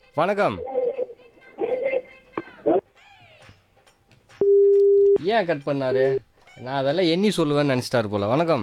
வணக்கம் ஏன் கட் பண்ணாரு நான் அதெல்லாம் எண்ணி சொல்லுவேன்னு நினச்சிட்டாரு போல வணக்கம்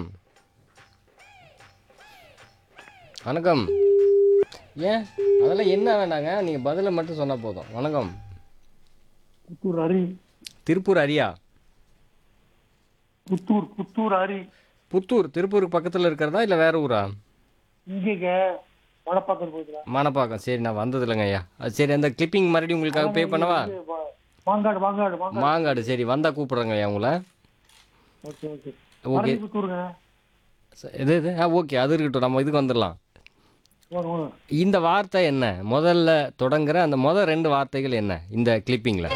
வணக்கம் ஏன் அதெல்லாம் என்ன வேண்டாங்க நீங்கள் பதிலை மட்டும் சொன்னால் போதும் வணக்கம் புத்தூர் அரி திருப்பூர் அரியா புத்தூர் புத்தூர் அரி புத்தூர் திருப்பூருக்கு பக்கத்தில் இருக்கிறதா இல்லை வேற ஊரா இங்க மலைப்பாக்கம் போகுதுல மானப்பாக்கம் சரி நான் வந்தது இல்லைங்க ஐயா அது சரி அந்த கிளிப்பிங் மறுபடியும் உங்களுக்காக பே பண்ணவா மாங்காடு மாங்காடு மாங்காடு மாங்காடு சரி வந்தால் கூப்பிட்றேங்க ஐயா உங்களை ஓகே ஓகே ஓகே மறுபடியும் புத்தூருங்க ச- இது இது ஆ ஓகே அது இருக்கட்டும் நம்ம இதுக்கு வந்துடலாம் வாங்க வாங்க இந்த வார்த்தை என்ன முதல்ல தொடங்குற அந்த முதல் ரெண்டு வார்த்தைகள் என்ன இந்த கிளிப்பிங்கில்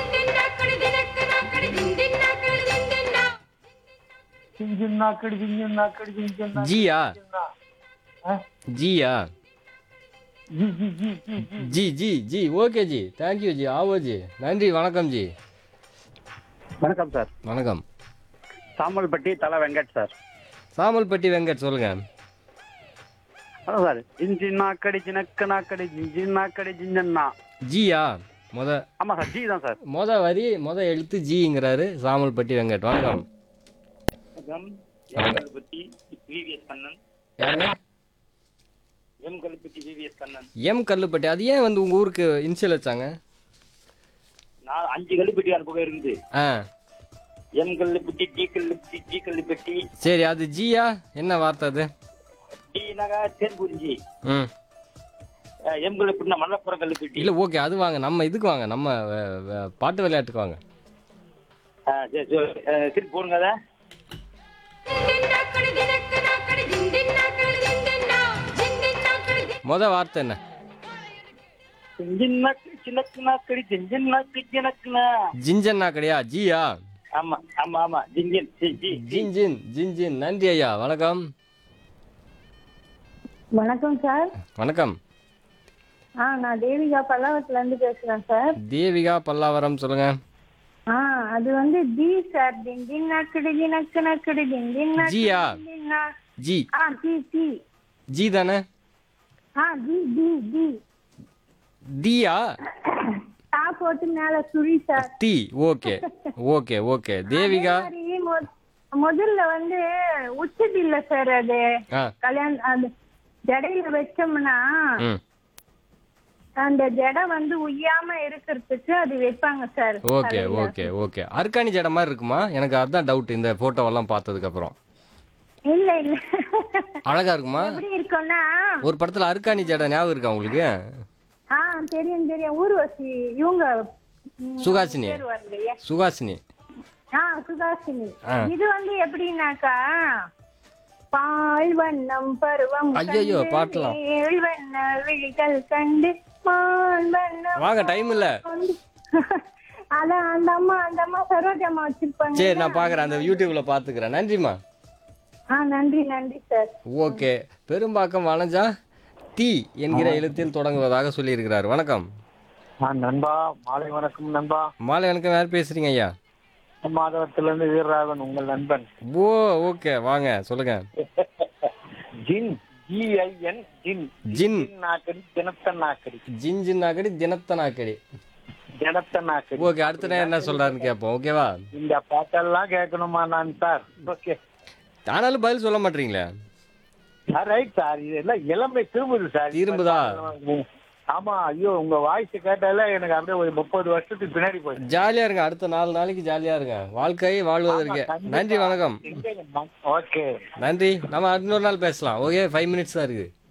சிங்கின் நாக்கடி சிங்கின் நாக்கடி சிங்கின் நாக்கடி ஜியா ஆ? ஜியா ஜி ஜி ஜி ஜி ஜி ஜி ஜி ஜி ஓகே ஜி தேங்க்யூ ஜி ஆவோ ஜி நன்றி வணக்கம் ஜி வணக்கம் சார் வணக்கம் சாம்பல்பட்டி தலை வெங்கட் சார் சாமல்பட்டி வெங்கட் சொல்லுங்க அதான் சார் இஞ்சி நாக்கடி ஜினக்கு நாக்கடி ஜிஞ்சி நாக்கடி ஜிஞ்சன்னா ஜியா முத ஆமா சார் ஜி தான் சார் முத வரி முத எழுத்து ஜிங்கிறாரு சாமல்பட்டி வெங்கட் வணக்கம் எம் கல்பட்டி விவிஎஸ் கண்ணன் யாருங்க M Kalpatti V V S Kannan M Kallupatti அது ஏன் வந்து உங்கள் ஊருக்கு இன்சியல் வச்சாங்க நான் அஞ்சு கல்லுப்பட்டி அனுப்புக இருக்குது ஆ M Kalluppatti T Kalluppatti G Kalluppatti சரி அது ஜியா என்ன வார்த்தை அது டி நகா தேன்புரிஞ்சி ம் அஹ், எம் கல்லுப்பட்டினா மல்லப்புறம் கல்லுப்பட்டி இல்லை ஓகே அது வாங்க நம்ம இதுக்கு வாங்க நம்ம அஹ், அஹ், பாட்டு விளையாட்டுக்கு வாங்க அஹ், சரி, சரி, அஹ், திருப்பி போடுங்க அதை முத வார்த்தை என்ன சிஞ்சின் நாக்கு சின்னக்கு நாக்கடி சிஞ்சின் நாக்கு ஜினக்குனா ஜிஞ்சன்னா கிடையா ஜியா ஆமா ஆமா ஆமா ஜிஞ்சின் ஜி ஜி ஜின் ஜின் ஜின் ஜின் நன்றி ஐயா வணக்கம் வணக்கம் சார் வணக்கம் ஆ நான் தேவிகா பல்லாவத்துல இருந்து பேசுறேன் சார் தேவிகா பல்லாவரம் சொல்லுங்க ஆ அது வந்து டி சார் டிங்கின் நக்கடி நக்கு நக்கடி டிங்கின் ஜியா? ஜி ஆ ஜி ஜி ஜி தானே ஆ ஜி ஜி ஜி தியா டா போட்டு மேல சுழி சார் டி ஓகே ஓகே ஓகே தேவிகா அதே மாதிரி மொ- முதல்ல வந்து உச்சது இல்ல சார் அது ஆ கல்யாணம் அது ஜடையில வச்சோம்னா ம் அந்த ஜடை வந்து உய்யாம இருக்கிறதுக்கு அது வைப்பாங்க சார் ஓகே ஓகே ஓகே அர்க்காணி ஜடை மாதிரி இருக்குமா எனக்கு அதுதான் டவுட் இந்த போட்டோவெல்லாம் பார்த்ததுக்கு அப்புறம் இல்ல இல்ல அழகா இருக்குமா எப்படி இருக்கும்னா ஒரு படத்துல அர்க்காணி ஜடை ஞாபகம் இருக்கா உங்களுக்கு ஆ தெரியும் தெரியும் ஊர்வசி இவங்க ம், சுகாசினி பேர் வரலையே சுகாசினி ஆ சுகாசினி ஆ. இது வந்து எப்படின்னாக்கா பால் வண்ணம் பருவம் ஐயையோ, கண்டு, பாட்டலாம். ஏழ் வண்ண விழிகள் கண்டு பால் வண்ணம் வாங்க டைம் இல்ல கொண்டு அதான் அந்த அம்மா அந்த அம்மா சரோஜம்மா வச்சிருப்பாங்க சரி நான் பாக்குறேன் அந்த யூடியூப்ல பாத்துக்கிறேன் நன்றிம்மா ஆ நன்றி நன்றி சார் ஓகே பெரும்பாக்கம் வளைஞ்சா தி என்கிற எழுத்தில் தொடங்குவதாக சொல்லியிருக்கிறார் வணக்கம் ஆ நண்பா மாலை வணக்கம் நண்பா மாலை வணக்கம் யார் பேசுறீங்க ஐயா மாதவத்திலிருந்து வீரராகவன் உங்கள் நண்பன் ஓ ஓகே வாங்க சொல்லுங்க ஜின் ஜிஐஎன் ஜின் ஜின் நாக்கடி தினத்த நாக்கடி ஜின் ஜின் நாக்கடி தினத்த நாக்கடி தினத்த நாக்கடி ஓகே அடுத்த நேரம் என்ன சொல்றாருன்னு கேட்போம் ஓகேவா இந்த பாட்டெல்லாம் கேட்கணுமா நான் சார் ஓகே ஆனாலும் பதில் சொல்ல மாட்டீங்களே ரைட் சார் இதெல்லாம் இளமை திரும்புது சார் திரும்புதா? ஆமா ஐயோ உங்க வாய்ஸ் கேட்டால எனக்கு அப்படியே ஒரு முப்பது வருஷத்துக்கு பின்னாடி போயிடுச்சு ஜாலியா இருங்க அடுத்த நாலு நாளைக்கு ஜாலியா இருங்க வாழ்க்கையை வாழ்வதற்கு நன்றி வணக்கம் ஓகே நன்றி நம்ம இன்னொரு நாள் பேசலாம் ஓகே ஃபைவ் மினிட்ஸ் தான் இருக்குது